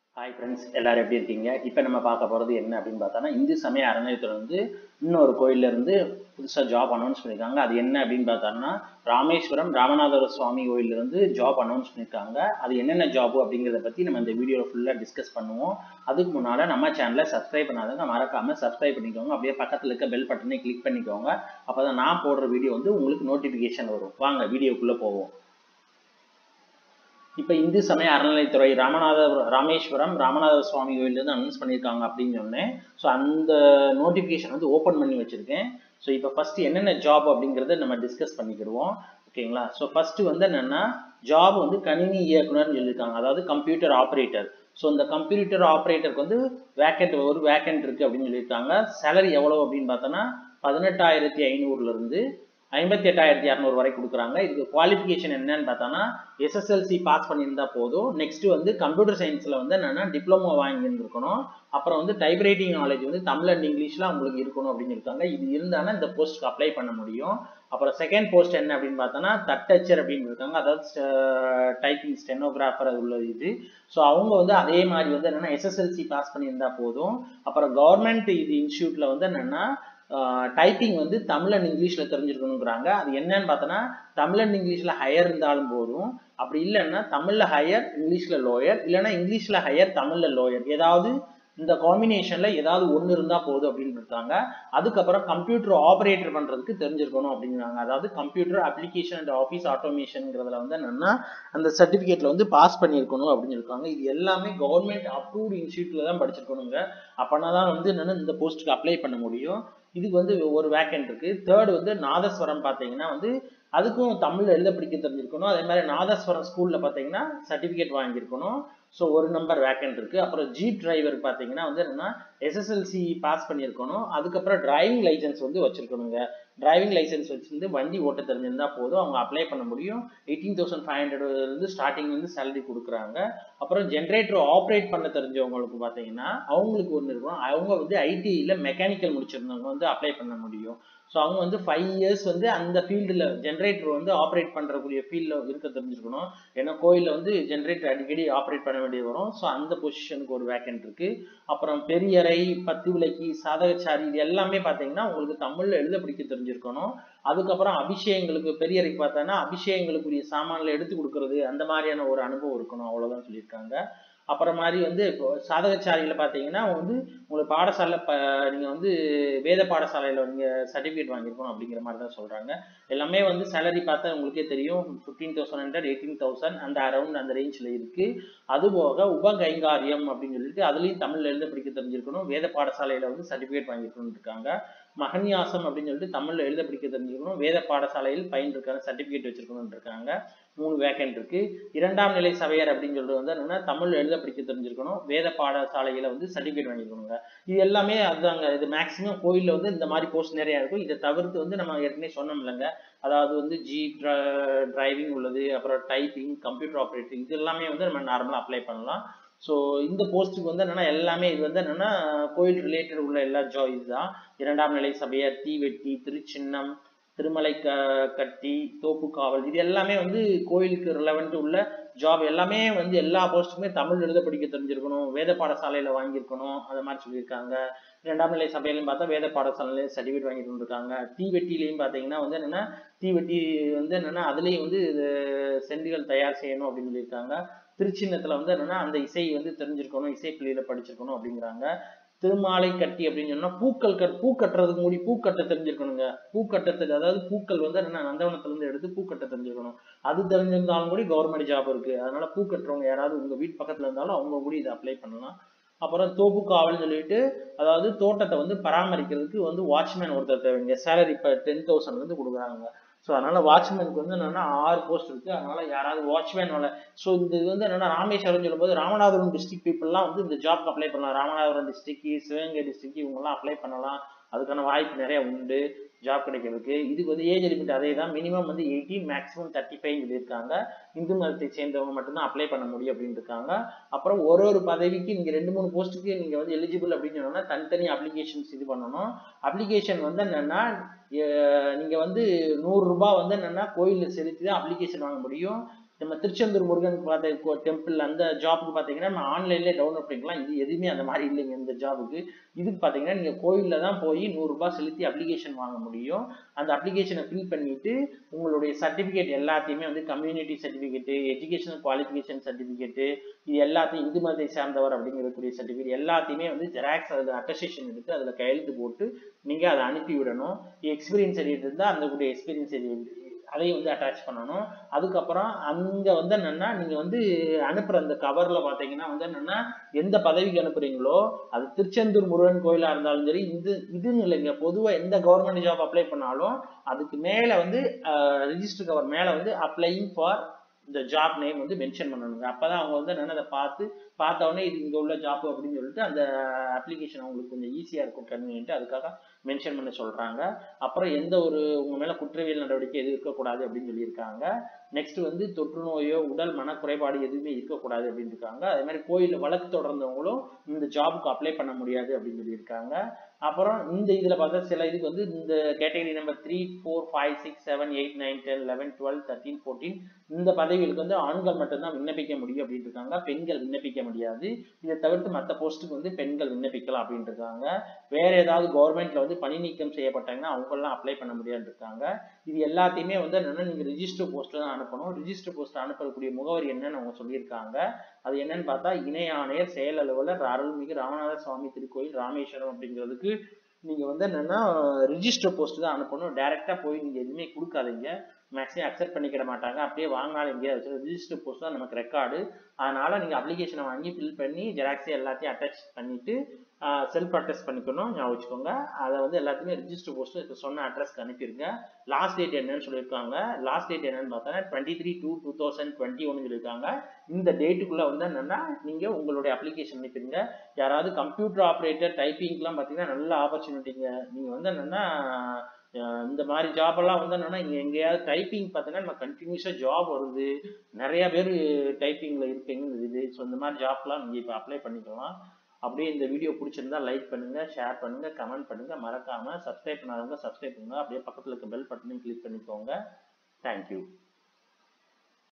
hi friends எல்லாரும் எப்படி இருக்கீங்க இப்போ நம்ம பார்க்க போகிறது என்ன அப்படின்னு பார்த்தோன்னா இந்து சமய அறநிலையத்துறை வந்து இன்னொரு கோயில்ல இருந்து புதுசாக ஜாப் அனௌன்ஸ் பண்ணியிருக்காங்க அது என்ன அப்படின்னு பார்த்தோம்னா ராமேஸ்வரம் ராமநாதர சுவாமி கோயில்ல இருந்து ஜாப் அனௌன்ஸ் பண்ணியிருக்காங்க அது என்னென்ன ஜாப் அப்படிங்கிறத பற்றி நம்ம இந்த வீடியோவில் ஃபுல்லாக டிஸ்கஸ் பண்ணுவோம் அதுக்கு முன்னால் நம்ம சேனலை சப்ஸ்கிரைப் பண்ணாதவங்க மறக்காம சப்ஸ்கிரைப் பண்ணிக்கோங்க அப்படியே பக்கத்தில் இருக்க பெல் பட்டனை கிளிக் பண்ணிக்கோங்க அப்போ தான் நான் போடுற வீடியோ வந்து உங்களுக்கு நோட்டிஃபிகேஷன் வரும் வாங்க வீடியோக்குள்ளே போவோம் இப்போ இந்து சமய அறநிலைத்துறை ராமநாத ராமேஸ்வரம் ராமநாத சுவாமி கோயிலேருந்து அனௌன்ஸ் பண்ணியிருக்காங்க அப்படின்னு சொன்னேன் ஸோ அந்த நோட்டிஃபிகேஷன் வந்து ஓப்பன் பண்ணி வச்சுருக்கேன் ஸோ இப்போ ஃபஸ்ட்டு என்னென்ன ஜாப் அப்படிங்கிறத நம்ம டிஸ்கஸ் பண்ணிக்கிடுவோம் ஓகேங்களா ஸோ ஃபஸ்ட்டு வந்து என்னென்னா ஜாப் வந்து கணினி இயக்குனர்னு சொல்லியிருக்காங்க அதாவது கம்ப்யூட்டர் ஆப்ரேட்டர் ஸோ இந்த கம்ப்யூட்டர் ஆப்ரேட்டருக்கு வந்து வேக்கண்ட் ஒரு வேக்கண்ட் இருக்குது அப்படின்னு சொல்லியிருக்காங்க சேலரி எவ்வளோ அப்படின்னு பார்த்தோன்னா பதினெட்டாயிரத்தி ஐநூறுலேருந்து ஐம்பத்தி எட்டாயிரத்தி இரநூறு வரை கொடுக்குறாங்க இதுக்கு குவாலிஃபிகேஷன் என்னன்னு பார்த்தோன்னா எஸ்எஸ்எல்சி பாஸ் பண்ணியிருந்தா போதும் நெக்ஸ்ட் வந்து கம்ப்யூட்டர் சயின்ஸில் வந்து என்னென்னா டிப்ளமோ வாங்கியிருந்துருக்கணும் அப்புறம் வந்து டைப் ரைட்டிங் நாலேஜ் வந்து தமிழ் அண்ட் இங்கிலீஷில் உங்களுக்கு இருக்கணும் அப்படின்னு இருக்காங்க இது இருந்தாலும் இந்த போஸ்ட்டுக்கு அப்ளை பண்ண முடியும் அப்புறம் செகண்ட் போஸ்ட் என்ன அப்படின்னு பார்த்தோன்னா தட்டச்சர் அப்படின்னு இருக்காங்க அதாவது டைப்பிங் ஸ்டெனோகிராஃபர் அது உள்ள இது ஸோ அவங்க வந்து அதே மாதிரி வந்து என்னென்னா எஸ்எஸ்எல்சி பாஸ் பண்ணியிருந்தா போதும் அப்புறம் கவர்மெண்ட் இது இன்ஸ்டியூட்டில் வந்து என்னென்னா டைப்பிங் வந்து தமிழ் அண்ட் இங்கிலீஷில் தெரிஞ்சிருக்கணுங்கிறாங்க அது என்னன்னு பார்த்தோன்னா தமிழ் அண்ட் இங்கிலீஷில் ஹையர் இருந்தாலும் போதும் அப்படி இல்லைன்னா தமிழில் ஹையர் இங்கிலீஷில் லோயர் இல்லைன்னா இங்கிலீஷில் ஹையர் தமிழில் லோயர் ஏதாவது இந்த காம்பினேஷனில் ஏதாவது ஒன்று இருந்தால் போதும் அப்படின்னு இருக்காங்க அதுக்கப்புறம் கம்ப்யூட்டர் ஆப்ரேட்டர் பண்ணுறதுக்கு தெரிஞ்சிருக்கணும் அப்படிங்கிறாங்க அதாவது கம்ப்யூட்டர் அப்ளிகேஷன் அண்ட் ஆஃபீஸ் ஆட்டோமேஷனுங்கிறதுல வந்து என்னென்னா அந்த சர்டிஃபிகேட்டில் வந்து பாஸ் பண்ணியிருக்கணும் அப்படின்னு இருக்காங்க இது எல்லாமே கவர்மெண்ட் அப்ரூவ்டு இன்ஸ்டியூட்டில் தான் படிச்சிருக்கணுங்க அப்போனா தான் வந்து என்னென்னா இந்த போஸ்ட்டுக்கு அப்ளை பண்ண முடியும் இதுக்கு வந்து ஒரு வேக்கண்ட் இருக்கு தேர்ட் வந்து நாதஸ்வரம் பார்த்தீங்கன்னா வந்து அதுக்கும் தமிழ் எழுத படிக்க தெரிஞ்சிருக்கணும் அதே மாதிரி நாதஸ்வரம் ஸ்கூலில் பார்த்தீங்கன்னா சர்டிஃபிகேட் வாங்கியிருக்கணும் ஸோ ஒரு நம்பர் வேக்கண்ட் இருக்கு அப்புறம் ஜீப் டிரைவர் பார்த்தீங்கன்னா வந்து என்னன்னா எஸ்எஸ்எல்சி பாஸ் பண்ணியிருக்கணும் அதுக்கப்புறம் டிரைவிங் லைசன்ஸ் வந்து வச்சிருக்கணுங்க டிரைவிங் லைசன்ஸ் வச்சிருந்து வண்டி ஓட்ட தெரிஞ்சிருந்தா போதும் அவங்க அப்ளை பண்ண முடியும் எயிட்டீன் தௌசண்ட் ஃபைவ் ஹண்ட்ரட்லேருந்து ஸ்டார்டிங் வந்து சேலரி கொடுக்குறாங்க அப்புறம் ஜென்ரேட்டர் ஆப்ரேட் பண்ண தெரிஞ்சவங்களுக்கு பார்த்தீங்கன்னா அவங்களுக்கு ஒன்று இருக்கும் அவங்க வந்து ஐடியில் மெக்கானிக்கல் முடிச்சிருந்தவங்க வந்து அப்ளை பண்ண முடியும் ஸோ அவங்க வந்து ஃபைவ் இயர்ஸ் வந்து அந்த ஃபீல்டில் ஜென்ரேட்டர் வந்து ஆப்ரேட் பண்ணுறக்கூடிய ஃபீல்டில் இருக்க தெரிஞ்சிருக்கணும் ஏன்னா கோயிலில் வந்து ஜென்ரேட்டர் அடிக்கடி ஆப்ரேட் பண்ண வேண்டியது வரும் ஸோ அந்த பொசிஷனுக்கு ஒரு வேக்கண்ட் இருக்குது அப்புறம் பெரியறை பத்து விளக்கி சாதகச்சாரி இது எல்லாமே பார்த்தீங்கன்னா உங்களுக்கு தமிழில் எழுத பிடிக்க தெரிஞ்சிருக்கணும் அதுக்கப்புறம் அபிஷேகங்களுக்கு பெரியறைக்கு பார்த்தோன்னா அபிஷேகங்களுக்குரிய சாமான்ல எடுத்து கொடுக்கறது அந்த மாதிரியான ஒரு அனுபவம் இருக்கணும் அவ்வளோதான் சொல்லியிருக்காங்க அப்புறம் மாதிரி வந்து இப்போ சாதகச்சாரியில் பார்த்தீங்கன்னா வந்து உங்களுக்கு பாடசாலை ப நீங்கள் வந்து வேத பாடசாலையில் நீங்கள் சர்டிஃபிகேட் வாங்கியிருக்கணும் அப்படிங்கிற மாதிரி தான் சொல்கிறாங்க எல்லாமே வந்து சேலரி பார்த்தா உங்களுக்கே தெரியும் fifteen thousand hundred eighteen thousand அந்த அரௌண்ட் அந்த ரேஞ்சில் இருக்குது அதுபோக உப கைங்காரியம் அப்படின்னு சொல்லிட்டு அதுலேயும் தமிழில் எழுத படிக்க தெரிஞ்சிருக்கணும் வேத பாடசாலையில் வந்து சர்டிஃபிகேட் வாங்கியிருக்கணும் இருக்காங்க மகன்யாசம் அப்படின்னு சொல்லிட்டு தமிழில் எழுத படிக்க தெரிஞ்சிருக்கணும் வேத பாடசாலையில் பயின்றிருக்கான சர்டிஃபிகேட் வச்சிருக்கணும்னு இருக்காங்க மூணு வேக்கண்ட் இருக்கு இரண்டாம் நிலை சபையர் அப்படின்னு சொல்றது வந்து என்னன்னா தமிழ் எழுத படிக்க தெரிஞ்சிருக்கணும் வேத பாடசாலையில வந்து சர்டிஃபிகேட் வாங்கிக்கணுங்க இது எல்லாமே அதுதாங்க இது மேக்சிமம் கோயிலில் வந்து இந்த மாதிரி போஸ்ட் நிறைய இருக்கும் இதை தவிர்த்து வந்து நம்ம ஏற்கனவே சொன்னோம் இல்லைங்க அதாவது வந்து ஜீப் டிரைவிங் உள்ளது அப்புறம் டைப்பிங் கம்ப்யூட்டர் ஆப்ரேட்டிங் இது எல்லாமே வந்து நம்ம நார்மலாக அப்ளை பண்ணலாம் ஸோ இந்த போஸ்ட்டுக்கு வந்து என்னென்னா எல்லாமே இது வந்து என்னென்னா கோயில் ரிலேட்டட் உள்ள எல்லா ஜா இதுதான் இரண்டாம் நிலை சபையர் தீவெட்டி திருச்சின்னம் திருமலை க கட்டி தோப்பு காவல் இது எல்லாமே வந்து கோயிலுக்கு ரிலவெண்ட் உள்ள ஜாப் எல்லாமே வந்து எல்லா போஸ்ட்டுக்குமே தமிழ் எழுத படிக்க தெரிஞ்சிருக்கணும் வேத பாடசாலையில் வாங்கியிருக்கணும் அந்த மாதிரி சொல்லியிருக்காங்க இரண்டாம் நிலை சபையிலையும் பார்த்தா வேத பாடசாலையிலையும் சர்டிஃபிகேட் வாங்கிட்டு இருக்காங்க தீவெட்டிலையும் பார்த்தீங்கன்னா வந்து என்னென்னா தீவெட்டி வந்து என்னென்னா அதுலேயும் வந்து சென்டிகள் தயார் செய்யணும் அப்படின்னு சொல்லியிருக்காங்க திருச்சின்னத்தில் வந்து என்னென்னா அந்த இசை வந்து தெரிஞ்சிருக்கணும் இசை பிள்ளையில படிச்சிருக்கணும் அப்படிங்கிறாங்க திருமாலை கட்டி அப்படின்னு சொன்னா பூக்கள் கட் பூ கட்டுறதுக்கு முடி பூ கட்ட தெரிஞ்சிருக்கணுங்க பூ கட்டத்துக்கு அதாவது பூக்கள் வந்து என்ன நந்தவனத்துல இருந்து எடுத்து பூ கட்ட தெரிஞ்சிருக்கணும் அது தெரிஞ்சிருந்தாலும் கூட கவர்மெண்ட் ஜாப் இருக்கு அதனால பூ கட்டுறவங்க யாராவது உங்க வீட்டு பக்கத்துல இருந்தாலும் அவங்க கூட இதை அப்ளை பண்ணலாம் அப்புறம் தோப்பு காவல்னு சொல்லிட்டு அதாவது தோட்டத்தை வந்து பராமரிக்கிறதுக்கு வந்து வாட்ச்மேன் ஒருத்தர் தேவைங்க சேலரி இப்போ டென் தௌசண்ட் வந்து கொடுக்குறாங்க ஸோ அதனால வாட்ச்மேனுக்கு வந்து என்னன்னா ஆறு போஸ்ட் இருக்கு அதனால யாராவது வாட்ச்மேன் வேலை ஸோ இந்த இது வந்து என்னன்னா ராமேஸ்வரம் சொல்லும்போது ராமநாதபுரம் டிஸ்ட்ரிக்ட் பீப்புளெலாம் வந்து இந்த ஜாப்க்கு அப்ளை பண்ணலாம் ராமநாதபுரம் டிஸ்ட்ரிக்ட் சிவகங்கை டிஸ்ட்ரிக்ட் இவங்கெல்லாம் அப்ளை பண்ணலாம் அதுக்கான வாய்ப்பு நிறைய உண்டு ஜாப் கிடைக்கிறதுக்கு இதுக்கு வந்து ஏஜ் லிமிட் அதே தான் மினிமம் வந்து எயிட்டீன் மேக்ஸிமம் தேர்ட்டி ஃபைவ் சொல்லியிருக்காங்க இந்து மதத்தை சேர்ந்தவங்க மட்டும்தான் அப்ளை பண்ண முடியும் அப்படின்னு இருக்காங்க அப்புறம் ஒரு ஒரு பதவிக்கு நீங்கள் ரெண்டு மூணு போஸ்ட்டுக்கு நீங்கள் வந்து எலிஜிபிள் அப்படின்னு சொன்னோம்னா தனித்தனி அப்ளிகேஷன்ஸ் இது பண்ணணும் அப்ளிகேஷன் வந்து என்னென்னா நீங்கள் வந்து நூறுரூபா வந்து என்னென்னா கோயிலில் செலுத்தி தான் அப்ளிகேஷன் வாங்க முடியும் நம்ம திருச்செந்தூர் முருகன் பார்த்த டெம்பிள் அந்த ஜாப்புக்கு பார்த்தீங்கன்னா நம்ம ஆன்லைன்லேயே டவுன்லோட் பண்ணிக்கலாம் இது எதுவுமே அந்த மாதிரி இல்லைங்க இந்த ஜாபுக்கு இதுக்கு பார்த்தீங்கன்னா நீங்கள் கோயிலில் தான் போய் நூறுரூபா செலுத்தி அப்ளிகேஷன் வாங்க முடியும் அந்த அப்ளிகேஷனை ஃபில் பண்ணிட்டு உங்களுடைய சர்டிஃபிகேட் எல்லாத்தையுமே வந்து community certificate educational qualification certificate இது எல்லாத்தையும் இந்து மதத்தை சார்ந்தவர் அப்படிங்கக்கூடிய சர்டிஃபிகேட் எல்லாத்தையுமே வந்து ஜெராக்ஸ் அதில் அட்டஸ்டேஷன் எடுத்து அதில் கையெழுத்து போட்டு நீங்கள் அதை அனுப்பி விடணும் எக்ஸ்பீரியன்ஸ் சர்டிஃபிகேட் இருந்தால் அந்த கூடிய எக்ஸ்பீரியன்ஸ் சர்டிஃபிகேட் அதையும் வந்து அட்டாச் பண்ணணும் அதுக்கப்புறம் அங்கே வந்து என்னென்னா நீங்கள் வந்து அனுப்புகிற அந்த கவரில் பார்த்தீங்கன்னா வந்து என்னென்னா எந்த பதவிக்கு அனுப்புறீங்களோ அது திருச்செந்தூர் முருகன் கோயிலாக இருந்தாலும் சரி இது இதுன்னு இல்லைங்க பொதுவாக எந்த கவர்மெண்ட் ஜாப் அப்ளை பண்ணாலும் அதுக்கு மேலே வந்து ரிஜிஸ்டர் கவர் மேலே வந்து அப்ளைங் ஃபார் இந்த ஜாப் நேம் வந்து மென்ஷன் பண்ணணுங்க அப்பதான் அவங்க வந்து என்னென்ன அதை பார்த்து பார்த்த உடனே இது இங்கே உள்ள ஜாப் அப்படின்னு சொல்லிட்டு அந்த அப்ளிகேஷன் அவங்களுக்கு கொஞ்சம் ஈஸியாக இருக்கும் கன்வீனியன்ட்டு அதுக்காக மென்ஷன் பண்ண சொல்கிறாங்க அப்புறம் எந்த ஒரு உங்க மேலே குற்றவியல் நடவடிக்கை எதுவும் இருக்கக்கூடாது அப்படின்னு சொல்லியிருக்காங்க நெக்ஸ்ட் வந்து தொற்று நோயோ உடல் மனக்குறைபாடு எதுவுமே இருக்கக்கூடாது அப்படின்னு இருக்காங்க அதே மாதிரி கோயிலில் வழக்கு தொடர்ந்தவங்களும் இந்த ஜாபுக்கு அப்ளை பண்ண முடியாது அப்படின்னு சொல்லியிருக்காங்க அப்புறம் இந்த இதில் பார்த்தா சில இதுக்கு வந்து இந்த category number three four five six seven eight nine ten eleven twelve thirteen fourteen இந்த பதவிகளுக்கு வந்து ஆண்கள் மட்டும்தான் விண்ணப்பிக்க முடியும் அப்படின்னு இருக்காங்க பெண்கள் விண்ணப்பிக்க முடியாது இதை தவிர்த்து மற்ற போஸ்ட்டுக்கு வந்து பெண்கள் விண்ணப்பிக்கலாம் அப்படின்னு இருக்காங்க வேற ஏதாவது கவர்மெண்ட்ல வந்து பணி நீக்கம் செய்யப்பட்டாங்கன்னா அவங்கெல்லாம் அப்ளை பண்ண முடியாது இருக்காங்க இது எல்லாத்தையுமே வந்து என்னன்னா நீங்க ரிஜிஸ்டர் போஸ்ட்ல தான் அனுப்பணும் ரிஜிஸ்டர் போஸ்ட் அனுப்பக்கூடிய முகவரி என்னன்னு அவங்க சொல்லியிருக்காங்க அது என்னன்னு பார்த்தா இணை ஆணையர் செயல் அலுவலர் அருள்மிகு ராமநாத சுவாமி திருக்கோயில் ராமேஸ்வரம் அப்படிங்கிறதுக்கு நீங்க வந்து என்னன்னா ரிஜிஸ்டர் போஸ்ட் தான் அனுப்பணும் டைரக்டா போய் நீங்க எதுவுமே கொடுக்காதீங்க மேக்ஸிமம் அக்செப்ட் பண்ணிக்கிட மாட்டாங்க அப்படியே வாங்கினாலும் எங்கேயாவது வச்சு ரிஜிஸ்டர் போஸ்ட் தான் நமக்கு ரெக்கார்டு அதனால நீங்க அப்ளிகேஷனை வாங்கி ஃபில் பண்ணி ஜெராக்ஸ் எல்லாத்தையும் அட்டாச் பண்ணிட்டு செல்ஃப் அட்டஸ்ட் பண்ணிக்கணும் ஞாபகம் வச்சுக்கோங்க அதை வந்து எல்லாத்தையுமே ரிஜிஸ்டர் போஸ்ட் இப்போ சொன்ன அட்ரஸ்க்கு அனுப்பிடுங்க லாஸ்ட் டேட் என்னன்னு சொல்லியிருக்காங்க லாஸ்ட் டேட் என்னன்னு பார்த்தோன்னா twenty three two two thousand twenty ஒன்று சொல்லியிருக்காங்க இந்த டேட்டுக்குள்ளே வந்து என்னென்னா நீங்கள் உங்களுடைய அப்ளிகேஷன் அனுப்பிடுங்க யாராவது கம்ப்யூட்டர் ஆப்ரேட்டர் டைப்பிங்லாம் பார்த்தீங்கன்னா நல்ல ஆப்பர்ச்சுனிட்டிங்க நீங்கள் வந்து என்னென்னா இந்த மாதிரி ஜாப் எல்லாம் வந்து என்னன்னா இங்க எங்கேயாவது டைப்பிங் பார்த்தீங்கன்னா நம்ம கண்டினியூஸாக ஜாப் வருது நிறைய பேர் டைப்பிங்ல இருக்கீங்க இது ஸோ இந்த மாதிரி ஜாப்லாம் நீங்கள் இப்போ அப்ளை பண்ணிக்கலாம் அப்படியே இந்த வீடியோ பிடிச்சிருந்தா லைக் பண்ணுங்க ஷேர் பண்ணுங்க கமெண்ட் பண்ணுங்க மறக்காம சப்ஸ்கிரைப் பண்ணாதவங்க சப்ஸ்கிரைப் பண்ணுங்க அப்படியே பக்கத்தில் இருக்க பெல் பட்டனையும் கிளிக் பண்ணிக்கோங்க தேங்க்யூ